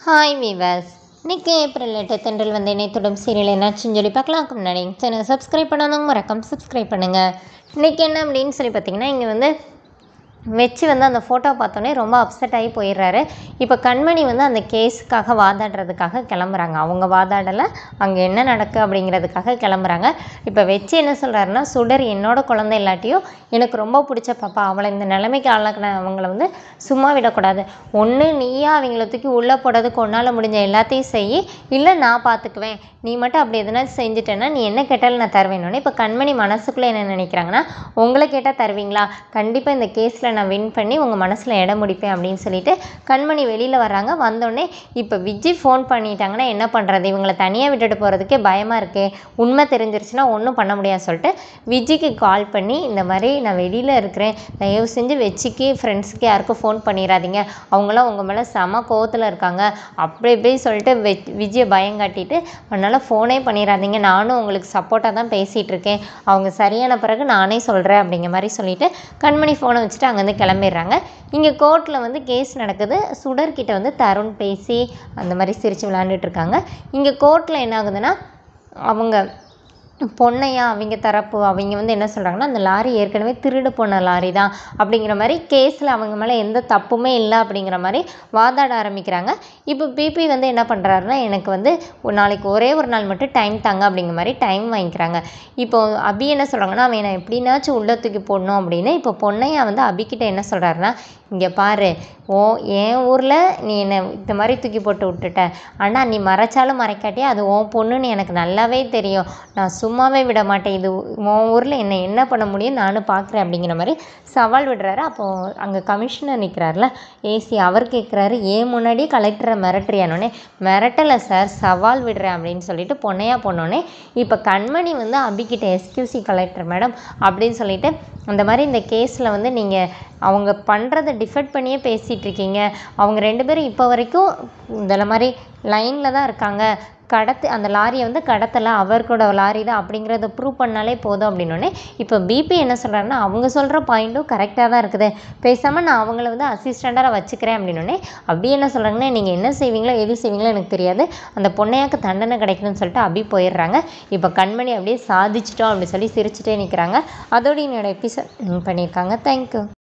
hi viewers இன்னைக்கு April எட்டு தென்றல் வந்து இணையத்துடன் சீரியல் என்னாச்சுன்னு சொல்லி பார்க்கலாம் அதுக்கு முன்னாடி சேனல் சப்ஸ்கிரைப் பண்ணாதவங்க மறக்காம சப்ஸ்கிரைப் பண்ணுங்கள் இன்றைக்கி என்ன அப்படின்னு சொல்லி பார்த்தீங்கன்னா இங்கே வந்து வச்சு வந்து அந்த ஃபோட்டோ பார்த்தோன்னே ரொம்ப அப்செட் ஆகி போயிடுறாரு இப்போ கண்மணி வந்து அந்த கேஸுக்காக வாதாடுறதுக்காக கிளம்புறாங்க அவங்க வாதாடலை அங்கே என்ன நடக்கு அப்படிங்கிறதுக்காக கிளம்புறாங்க இப்போ வச்சு என்ன சொல்கிறாருன்னா சுடர் என்னோட குழந்தை இல்லாட்டியும் எனக்கு ரொம்ப பிடிச்ச பாப்பா அவளை இந்த நிலைமைக்கு ஆளாக்கின அவங்கள வந்து சும்மா விடக்கூடாது ஒன்று நீயா அவங்கள தூக்கி உள்ளே போடுறதுக்கு ஒன்றால் முடிஞ்ச எல்லாத்தையும் செய் இல்லை நான் பார்த்துக்குவேன் நீ மட்டும் அப்படி எதனாச்சும் செஞ்சுட்டேன்னா நீ என்ன கேட்டாலும் நான் தருவேன்னு இப்போ கண்மணி மனசுக்குள்ளே என்ன நினைக்கிறாங்கன்னா உங்களை கேட்டால் தருவீங்களா கண்டிப்பாக இந்த கேஸில் நான் வின் பண்ணி உங்கள் மனசில் இடம் முடிப்பேன் அப்படின்னு சொல்லிட்டு கண்மணி வெளியில் வர்றாங்க வந்தோடனே இப்போ விஜய் ஃபோன் பண்ணிட்டாங்கன்னா என்ன பண்ணுறது இவங்களை தனியாக விட்டுட்டு போகிறதுக்கே பயமாக இருக்கே உண்மை தெரிஞ்சிருச்சுன்னா ஒன்றும் பண்ண முடியாது சொல்லிட்டு விஜய்க்கு கால் பண்ணி இந்த மாதிரி நான் வெளியில் இருக்கிறேன் தயவு செஞ்சு வெச்சிக்கு ஃப்ரெண்ட்ஸுக்கு யாருக்கும் ஃபோன் பண்ணிடாதீங்க அவங்களாம் உங்கள் மேலே செம கோவத்தில் இருக்காங்க அப்படி இப்படி சொல்லிட்டு வெ விஜயை பயம் காட்டிட்டு அதனால் ஃபோனே பண்ணிடாதீங்க நானும் உங்களுக்கு சப்போர்ட்டாக தான் பேசிகிட்டு இருக்கேன் அவங்க சரியான பிறகு நானே சொல்கிறேன் அப்படிங்கிற மாதிரி சொல்லிட்டு கண்மணி ஃபோனை வச்சுட்டு அங்கேருந்து கிளம்பிடுறாங்க இங்கே கோர்ட்டில் வந்து கேஸ் நடக்குது சுடர்கிட்ட வந்து தருண் பேசி அந்த மாதிரி சிரித்து விளாண்டுட்டு இருக்காங்க இங்கே கோர்ட்டில் என்ன ஆகுதுன்னா அவங்க பொண்ணையா அவங்க தரப்பு அவங்க வந்து என்ன சொல்கிறாங்கன்னா அந்த லாரி ஏற்கனவே திருடு போன லாரி தான் அப்படிங்கிற மாதிரி கேஸில் அவங்க மேலே எந்த தப்புமே இல்லை அப்படிங்கிற மாதிரி வாதாட ஆரம்பிக்கிறாங்க இப்போ பிபி வந்து என்ன பண்ணுறாருன்னா எனக்கு வந்து ஒரு நாளைக்கு ஒரே ஒரு நாள் மட்டும் டைம் தாங்க அப்படிங்கிற மாதிரி டைம் வாங்கிக்கிறாங்க இப்போ அபி என்ன சொல்கிறாங்கன்னா அவன் நான் எப்படின்னாச்சும் உள்ள தூக்கி போடணும் அப்படின்னு இப்போ பொண்ணையா வந்து அபிக்கிட்ட என்ன சொல்கிறாருன்னா இங்கே பாரு ஓ என் ஊரில் நீ என்னை இந்த மாதிரி தூக்கி போட்டு விட்டுட்ட ஆனால் நீ மறைச்சாலும் மறைக்காட்டியே அது உன் பொண்ணுன்னு எனக்கு நல்லாவே தெரியும் நான் சும்மாவே விட மாட்டேன் இது உன் ஊரில் என்னை என்ன பண்ண முடியும் நானும் பார்க்குறேன் அப்படிங்கிற மாதிரி சவால் விடுறாரு அப்போது அங்கே கமிஷனர் நிற்கிறாருல ஏசி அவர் கேட்குறாரு ஏன் முன்னாடி கலெக்டரை மிரட்டுறியானோடனே மிரட்டலை சார் சவால் விடுறேன் அப்படின்னு சொல்லிட்டு பொண்ணையா போனோடனே இப்போ கண்மணி வந்து அபிக்கிட்ட எஸ்கியூசி கலெக்டர் மேடம் அப்படின்னு சொல்லிட்டு அந்த மாதிரி இந்த கேஸில் வந்து நீங்கள் அவங்க பண்ணுறதை டிஃபெக்ட் பண்ணியே பேசிகிட்டு இருக்கீங்க அவங்க ரெண்டு பேரும் இப்போ வரைக்கும் இந்த மாதிரி லைனில் தான் இருக்காங்க கடத்து அந்த லாரியை வந்து கடத்தலை அவர்களோட லாரி தான் அப்படிங்கிறத ப்ரூவ் பண்ணாலே போதும் அப்படின்னோடனே இப்போ பிபி என்ன சொல்கிறாருன்னா அவங்க சொல்கிற பாயிண்ட்டும் கரெக்டாக தான் இருக்குது பேசாமல் நான் அவங்கள வந்து அசிஸ்டண்ட்டாக வச்சுக்கிறேன் அப்படின்னோடனே அப்படி என்ன சொல்கிறாங்கன்னா நீங்கள் என்ன செய்வீங்களோ எது செய்வீங்களோ எனக்கு தெரியாது அந்த பொண்ணையாக்கு தண்டனை கிடைக்கணும்னு சொல்லிட்டு அபி போயிடுறாங்க இப்போ கண்மணி அப்படியே சாதிச்சிட்டோம் அப்படி சொல்லி சிரிச்சுட்டே நிற்கிறாங்க அதோட என்னோட எபிசோட் பண்ணியிருக்காங்க தேங்க்யூ